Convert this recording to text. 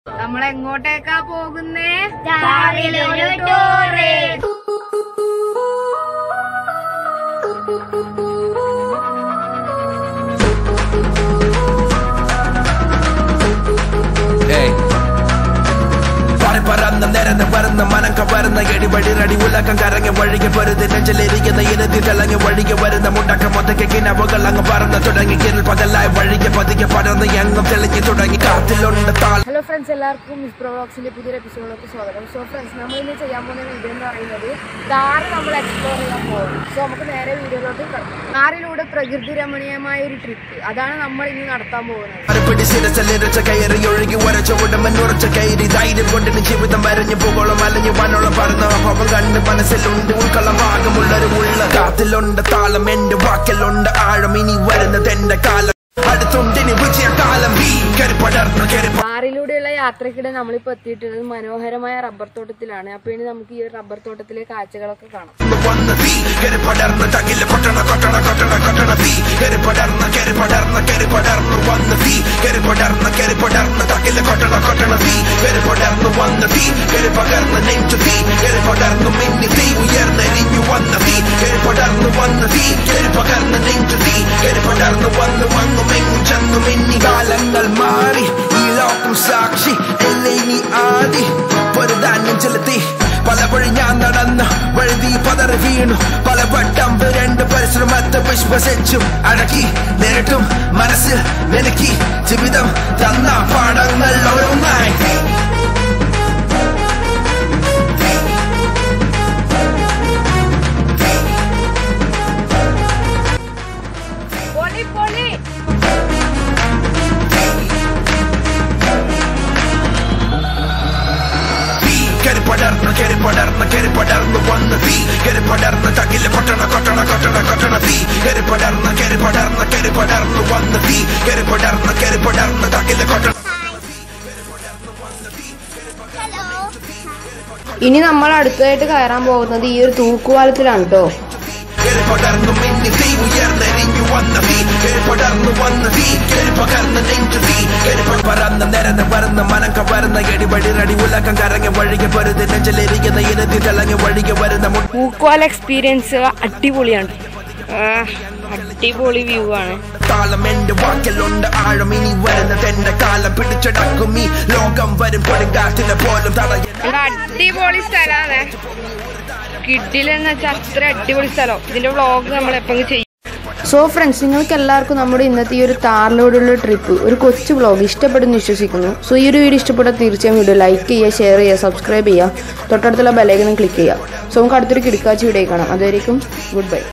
നമ്മൾ എങ്ങോട്ടേക്കാ പോകുന്നേ കാറിലൊരു tour Hey. പാറി പറന്ന് നിരന്ന് പറന്ന് മനം കവർന്ന എടിപടി റടി ഉലക്കം കറങ്ങി വഴികെ പൊരുതി നെഞ്ചിലിരിക്കുന്ന ഇരത്തി തിളങ്ങി വഴികെ വരുന്ന മുണ്ടക്ക മൊത്തയ്ക്ക് കിനവുകൾ അങ്ങ് പറന്ന് തുടങ്ങി കിരൽ പകലായി വഴികെ പതിക്കെ പടർന്ന് എങ്ങും തെളിഞ്ഞു തുടങ്ങി കാത്തിലുണ്ട് താൾ ഹലോ ഫ്രണ്ട്സ് എല്ലാവർക്കും മിസ് പ്രോ വ്ളോഗ്സിന്റെ പുതിയൊരു എപ്പിസോഡിലേക്ക് സ്വാഗതം സോ ഫ്രണ്ട്സ് നമ്മൾ ഇന്ന് ചെയ്യാൻ പോകുന്ന വീഡിയോ എന്ന് പറയുന്നത് കാറ് നമ്മൾ എക്സ്പ്ലോർ ചെയ്യാൻ പോകും സോ നമുക്ക് നേരെ വീഡിയോയിലോട്ട് കിടക്കാം കാറിലൂടെ പ്രകൃതി രമണീയമായ ഒരു ട്രിപ്പ് അതാണ് നമ്മൾ ഇന്ന് നടത്താൻ പോകുന്നത് പിടിച്ചിരച്ച കയറി ഒഴുകി ഉരച്ച ഉടമൻ ഉറച്ച കയറി ധൈര്യം കൊണ്ടിന് ജീവിതം വരഞ്ഞു പോകോളം അലഞ്ഞു വനോളം പറന്ന അപ്പം കണ്ട് മനസ്സിലുണ്ട് ഉൾക്കളം ഭാഗമുള്ളൊരു ഉള്ള കാത്തിലുണ്ട് താളം എന്റെ വാക്കിലുണ്ട് ആഴം ഇനി വരുന്നത് എന്റെ കാലം അടുത്തുണ്ടിനി വിജയകാലം ഈ കയറി പടർന്നു കയറി കാറിലൂടെയുള്ള യാത്രക്കിടെ നമ്മളിപ്പോൾ എത്തിയിട്ടുള്ളത് മനോഹരമായ റബ്ബർ തോട്ടത്തിലാണ് അപ്പോൾ ഇനി നമുക്ക് ഈ ഒരു റബ്ബർ തോട്ടത്തിലെ കാഴ്ചകളൊക്കെ കാണാം വന്ന് തീ കയറി പടർന്ന് തകില കൊട്ടണ കൊട്ടണ കൊട്ടണ കൊട്ടണ തീ കയറി പടർന്ന് കയറി പടർന്ന് കയറി പടർന്ന് വന്ന് തീ കയറി പടർന്ന് കയറി പടർന്ന് തകില കൊട്ടണ കൊട്ടണ തീ കയറി പടർന്ന് വന്ന് തീ കയറി പകർന്ന് നെഞ്ചു തീ കയറി പടർന്ന് മിന്നി തീ ഉയർന്നെരിഞ്ഞു വന്ന തീ കയറി പടർന്ന് വന്ന് തീ കയറി പകർന്ന് നെഞ്ചു തീ കയറി പടർന്ന് വന്ന് വന്നു മെങ്ങും ചെന്നു മിന്നി കാലങ്ങൾ മാറി ഈ ലോകം സാക്ഷി എല്ലേ നീ ആദി പൊരുതാനും ചെലുത്തി പല വഴി ഞാൻ നടന്ന് വഴുതി പതറി വീണു പല വട്ടം രണ്ട് പരിശ്രമത്തെ വിശ്വസിച്ചും അടക്കി നേരിട്ടും മനസ്സിൽ നിനക്കി ജീവിതം തന്ന പാഠങ്ങൾ ഓരോന്നായി പൊളി പൊളി തീ കയറി പടർന്ന് കയറി പടർന്ന് കയറി പടർന്ന് വന്ന് തീ കയറി പടർന്ന് തകില് പൊട്ടണ കൊട്ടണ കൊട്ടണ കൊട്ടണ തീ കയറി പടർന്ന് കയറി പടർന്ന് കയറി പടർന്ന് വന്ന് തീ കയറി പടർന്ന് കയറി പടർന്ന് തകില് കൊട്ടണ ഇനി നമ്മൾ അടുത്തതായിട്ട് കയറാൻ പോകുന്നത് ഈ ഒരു തൂക്കുപാലത്തിലാണ് കേട്ടോ കയറി പടർന്നു മിന്നി തീ ഉയർന്നെരിഞ്ഞു വന്ന തീ കയറി പടർന്നു വന്ന തീ കയറി പകർന്ന് നെഞ്ചു തീ കയറി പറന്ന് നിരന്ന് പറന്ന് മനം കവർന്ന എടിപടി റടി ഉലക്കം കറങ്ങി വഴികെ പൊരുതി നെഞ്ചിലിരിക്കുന്ന ഇരത്തി തിളങ്ങി വഴികെ വരുന്ന മുട്ട തൂക്കുപാല എക്സ്പീരിയൻസ് അടിപൊളിയാണ് ആ, അടിപൊളി വ്യൂ ആണ് താളം എന്റെ വാക്കിലുണ്ട് ആഴം ഇനി വരുന്നത് എന്റെ കാലം പിടിച്ചടക്കും ഈ ലോകം വരും കൊടുങ്കാറ്റിനെ പോലും തടയ നല്ല അടിപൊളി സ്ഥലമാണ് കിഡിലെന്ന് വെച്ചാൽ അത്ര അടിപൊളി സ്ഥലം ഇതിന്റെ വ്ളോഗ് നമ്മൾ എപ്പോഴും ചെയ്യും സോ ഫ്രണ്ട്സ് നിങ്ങൾക്ക് എല്ലാവർക്കും നമ്മുടെ ഇന്നത്തെ ഈ ഒരു താറിലൂടെയുള്ള ട്രിപ്പ് ഒരു കൊച്ചു വ്ളോഗ് ഇഷ്ടപ്പെടുന്നു വിശ്വസിക്കുന്നു സോ ഈ ഒരു വീഡിയോ ഇഷ്ടപ്പെട്ടാൽ തീർച്ചയായും വീഡിയോ ലൈക്ക് ചെയ്യുക ഷെയർ ചെയ്യുക സബ്സ്ക്രൈബ് ചെയ്യുക തൊട്ടടുത്തുള്ള ബെലൈക്കനും ക്ലിക്ക് ചെയ്യുക സോ നമുക്ക് അടുത്തൊരു കിടക്കാച്ച് വീഡിയോ കാണാം അതുവരെയും ഗുഡ് ബൈ